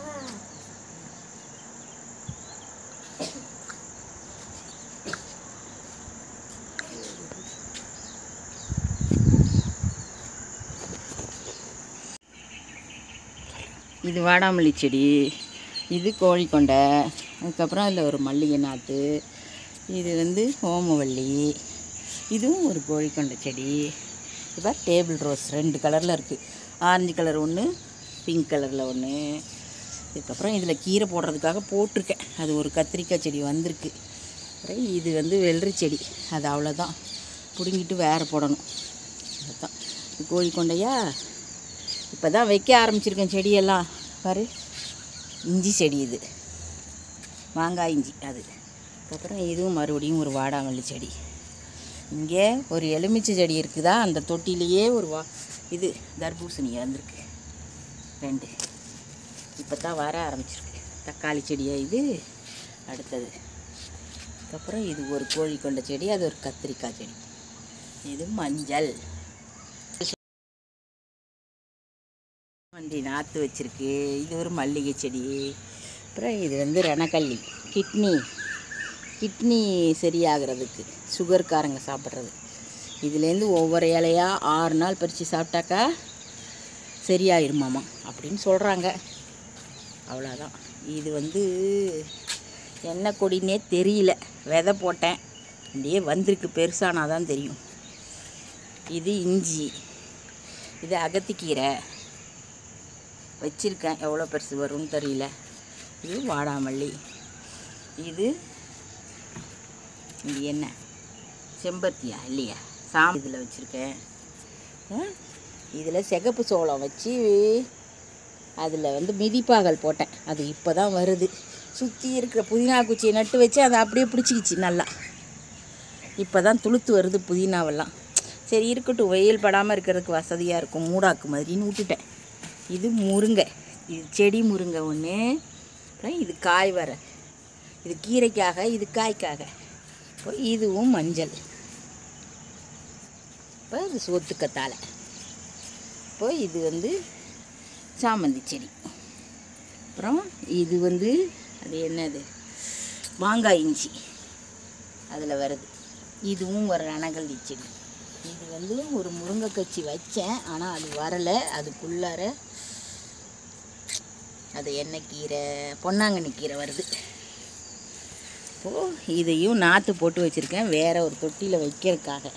இது வாடாமல்லி செடி இது கோழிக்கொண்டை அதுக்கப்புறம் அதில் ஒரு மல்லிகை நாற்று இது வந்து ஓமவல்லி இதுவும் ஒரு கோழிக்கொண்டை செடி இப்போ டேபிள் ரோஸ் ரெண்டு கலரில் இருக்குது ஆரஞ்சு கலர் ஒன்று பிங்க் கலரில் ஒன்று இதுக்கப்புறம் இதில் கீரை போடுறதுக்காக போட்டிருக்கேன் அது ஒரு கத்திரிக்காய் செடி வந்திருக்கு அப்புறம் இது வந்து வெள்ளரி செடி அது அவ்வளோதான் பிடுங்கிட்டு வேறு போடணும் அதுதான் இது கோழிக்கொண்டையா இப்போ தான் வைக்க ஆரம்பிச்சிருக்கேன் செடியெல்லாம் பாரு இஞ்சி செடி இது மாங்காய் இஞ்சி அது அதுக்கப்புறம் இதுவும் மறுபடியும் ஒரு வாடாமல்லி செடி இங்கே ஒரு எலுமிச்சை செடி இருக்குதா அந்த தொட்டிலேயே ஒரு வா இது தர்பூசணி வந்திருக்கு ரெண்டு இப்போ தான் வர ஆரம்பிச்சிருக்கு தக்காளி செடியா இது அடுத்தது அதுக்கப்புறம் இது ஒரு கோழிக்கொண்ட செடி அது ஒரு கத்திரிக்காய் செடி இது மஞ்சள் வண்டி நாற்று வச்சிருக்கு இது ஒரு மல்லிகை செடி அப்புறம் இது வந்து ரணக்கல்லி கிட்னி கிட்னி சரியாகிறதுக்கு சுகர்காரங்க சாப்பிட்றது இதுலேருந்து ஒவ்வொரு இலையாக ஆறு நாள் பறித்து சாப்பிட்டாக்கா சரியாயிருமாமா அப்படின்னு சொல்கிறாங்க அவ்வளோதான் இது வந்து என்ன கொடினே தெரியல விதை போட்டேன் அப்படியே வந்திருக்கு பெருசானா தான் தெரியும் இது இஞ்சி இது அகத்திக்கீரை வச்சிருக்கேன் எவ்வளோ பெருசு வரும்னு தெரியல இது வாடாமல்லி இது இது என்ன செம்பருத்தியா இல்லையா சாம் இதில் வச்சுருக்கேன் இதில் சிகப்பு சோளம் வச்சு அதில் வந்து மிதிப்பாகல் போட்டேன் அது இப்போ தான் வருது சுற்றி இருக்கிற புதினா குச்சியை நட்டு வச்சு அதை அப்படியே பிடிச்சிக்கிச்சு நல்லா இப்போ தான் துளுத்து வருது புதினாவெல்லாம் சரி இருக்கட்டும் வெயில் படாமல் இருக்கிறதுக்கு வசதியாக இருக்கும் மூடாக்கு மாதிரின்னு விட்டுட்டேன் இது முருங்கை இது செடி முருங்கை ஒன்று அப்புறம் இது காய் வர இது கீரைக்காக இது காய்க்காக இப்போ இதுவும் மஞ்சள் இப்போ இது சோத்துக்கத்தாழை இப்போ இது வந்து சாமந்தி செடி அப்புறம் இது வந்து அது என்னது மாங்காய் இஞ்சி அதில் வருது இதுவும் ஒரு ரணகல்லி செடி இது வந்து ஒரு முருங்கைக்கச்சி வச்சேன் ஆனால் அது வரலை அதுக்குள்ளார அது என்ன கீரை பொன்னாங்கண்ணி கீரை வருது இப்போது இதையும் நாற்று போட்டு வச்சுருக்கேன் வேற ஒரு தொட்டியில் வைக்கிறதுக்காக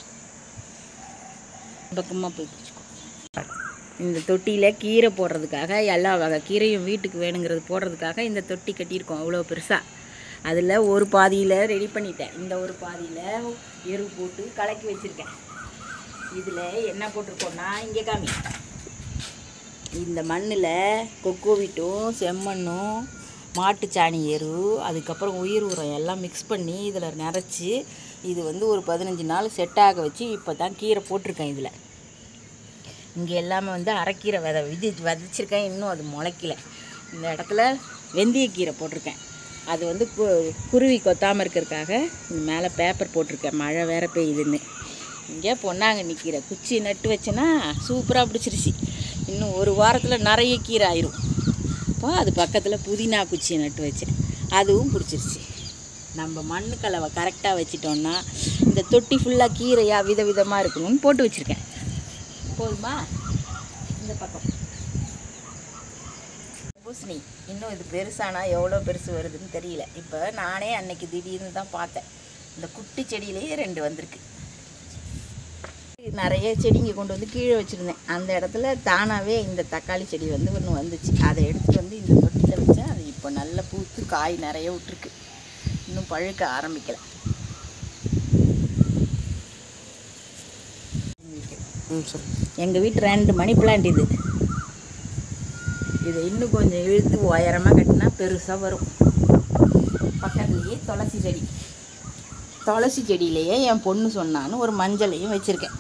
பக்கமாக போய் பிடிச்சிக்கோ இந்த தொட்டியில் கீரை போடுறதுக்காக எல்லா வகை கீரையும் வீட்டுக்கு வேணுங்கிறது போடுறதுக்காக இந்த தொட்டி கட்டியிருக்கோம் அவ்வளோ பெருசாக அதில் ஒரு பாதியில் ரெடி பண்ணிட்டேன் இந்த ஒரு பாதியில் எரு போட்டு கலக்கி வச்சுருக்கேன் இதில் என்ன போட்டிருக்கோன்னா இங்கே காமி இந்த மண்ணில் கொக்கோவிட்டும் செம்மண்ணும் மாட்டுச்சாணி எரு அதுக்கப்புறம் உயிர் உரம் எல்லாம் மிக்ஸ் பண்ணி இதில் நிறச்சி இது வந்து ஒரு பதினஞ்சு நாள் செட் ஆக வச்சு இப்போ தான் கீரை போட்டிருக்கேன் இதில் இங்கே எல்லாமே வந்து அரைக்கீரை விதை விதி விதைச்சிருக்கேன் இன்னும் அது முளைக்கல இந்த இடத்துல வெந்தயக்கீரை போட்டிருக்கேன் அது வந்து கு குருவி கொத்தாமல் இருக்கிறதுக்காக இந்த மேலே பேப்பர் போட்டிருக்கேன் மழை வேற பெய்யுதுன்னு இங்கே பொன்னாங்கண்ணி கீரை குச்சி நட்டு வச்சேன்னா சூப்பராக பிடிச்சிருச்சு இன்னும் ஒரு வாரத்தில் நிறைய கீரை ஆயிரும் இப்போ அது பக்கத்தில் புதினா குச்சியை நட்டு வச்சேன் அதுவும் பிடிச்சிருச்சு நம்ம மண்ணு கலவை கரெக்டாக வச்சிட்டோம்னா இந்த தொட்டி ஃபுல்லாக கீரையாக விதவிதமாக இருக்கணும்னு போட்டு வச்சுருக்கேன் போதுமா இந்த பக்கம் பூசணி இன்னும் இது பெருசானா எவ்வளோ பெருசு வருதுன்னு தெரியல இப்போ நானே அன்னைக்கு திடீர்னு தான் பார்த்தேன் இந்த குட்டி செடியிலேயே ரெண்டு வந்திருக்கு நிறைய செடிங்க கொண்டு வந்து கீழே வச்சுருந்தேன் அந்த இடத்துல தானாகவே இந்த தக்காளி செடி வந்து ஒன்று வந்துச்சு அதை எடுத்துகிட்டு வந்து இந்த தொட்டியில் வச்சேன் அது இப்போ நல்லா பூத்து காய் நிறைய விட்டுருக்கு இன்னும் பழுக்க ஆரம்பிக்கலை ம் சரி எங்கள் வீட்டு ரெண்டு மணி பிளான்ட் இது இதை இன்னும் கொஞ்சம் இழுத்து உயரமாக கட்டினா பெருசாக வரும் பக்கத்துலேயே துளசி செடி துளசி செடியிலேயே என் பொண்ணு சொன்னான்னு ஒரு மஞ்சளையும் வச்சுருக்கேன்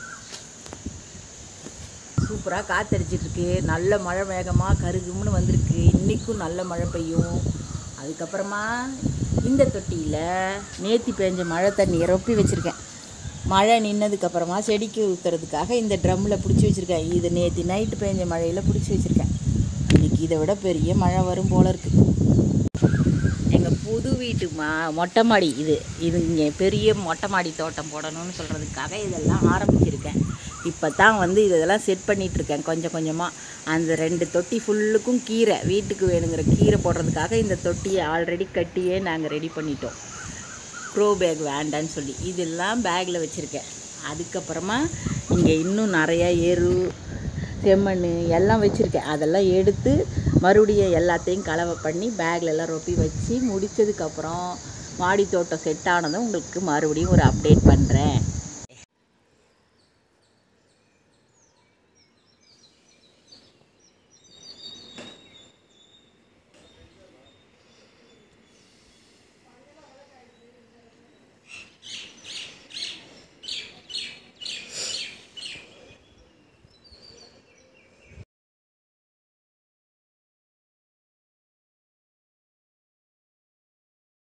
சூப்பராக காத்தடிச்சிட்ருக்கு நல்ல மழை வேகமாக கருகும்னு வந்திருக்கு இன்றைக்கும் நல்ல மழை பெய்யும் அதுக்கப்புறமா இந்த தொட்டியில் நேத்தி பெஞ்ச மழை தண்ணியை ரொப்பி வச்சுருக்கேன் மழை நின்னதுக்கப்புறமா செடிக்கு ஊற்றுறதுக்காக இந்த ட்ரம்மில் பிடிச்சி வச்சுருக்கேன் இது நேற்று நைட்டு பெஞ்ச மழையில் பிடிச்சி வச்சுருக்கேன் இன்னைக்கு இன்னைக்கு இதை விட பெரிய மழை வரும் போல இருக்கு எங்கள் புது வீட்டு மா மொட்டை மாடி இது இது இங்கே பெரிய மொட்டை மாடி தோட்டம் போடணும்னு சொல்கிறதுக்காக இதெல்லாம் ஆரம்பிச்சிருக்கேன் இப்போ தான் வந்து இதெல்லாம் செட் பண்ணிகிட்ருக்கேன் கொஞ்சம் கொஞ்சமாக அந்த ரெண்டு தொட்டி ஃபுல்லுக்கும் கீரை வீட்டுக்கு வேணுங்கிற கீரை போடுறதுக்காக இந்த தொட்டியை ஆல்ரெடி கட்டியே நாங்கள் ரெடி பண்ணிட்டோம் க்ரோ பேக் வேண்டான்னு சொல்லி இதெல்லாம் பேக்கில் வச்சுருக்கேன் அதுக்கப்புறமா இங்கே இன்னும் நிறையா எரு செம்மண் எல்லாம் வச்சுருக்கேன் அதெல்லாம் எடுத்து மறுபடியும் எல்லாத்தையும் கலவை பண்ணி பேக்கில் எல்லாம் ரொப்பி வச்சு முடித்ததுக்கப்புறம் மாடி தோட்டம் செட் ஆனதும் உங்களுக்கு மறுபடியும் ஒரு அப்டேட் பண்ணுறேன்